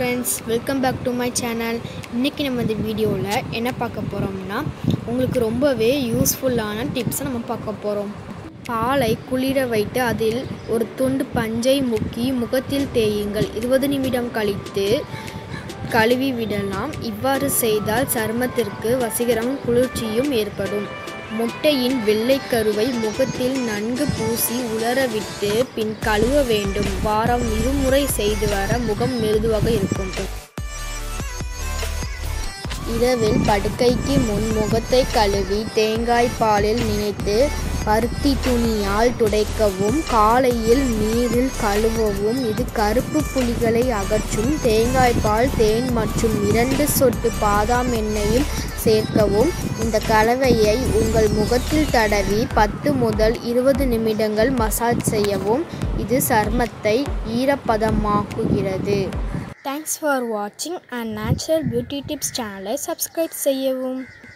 friends welcome back to my channel இன்றைக்கி நம்ம இந்த வீடியோவில் என்ன பார்க்க போகிறோம்னா உங்களுக்கு ரொம்பவே யூஸ்ஃபுல்லான டிப்ஸை நம்ம பார்க்க போகிறோம் பாலை குளிர வைத்து அதில் ஒரு துண்டு பஞ்சை முக்கி முகத்தில் தேயுங்கள் இருபது நிமிடம் கழித்து கழுவி விடலாம் இவ்வாறு செய்தால் சருமத்திற்கு வசீகரமும் குளிர்ச்சியும் ஏற்படும் முட்டையின் வெள்ளைக்கருவை முகத்தில் நன்கு பூசி உலரவிட்டு பின் கழுவ வேண்டும் வாரம் இருமுறை செய்து வர முகம் மிருதுவாக இருக்கும் இரவில் படுக்கைக்கு முன் முகத்தை கழுவி தேங்காய் பாலில் நினைத்து பருத்தி துணியால் துடைக்கவும் காலையில் நீரில் கழுவவும் இது கருப்பு புலிகளை அகற்றும் தேங்காய் பால் தேன் மற்றும் இரண்டு சொட்டு பாதாம் எண்ணெயும் சேர்க்கவும் இந்த கலவையை உங்கள் முகத்தில் தடவி பத்து முதல் இருபது நிமிடங்கள் மசாஜ் செய்யவும் இது சர்மத்தை ஈரப்பதமாக்குகிறது தேங்க்ஸ் ஃபார் வாட்சிங் அண்ட் நேச்சுரல் பியூட்டி டிப்ஸ் சேனலை சப்ஸ்கிரைப் செய்யவும்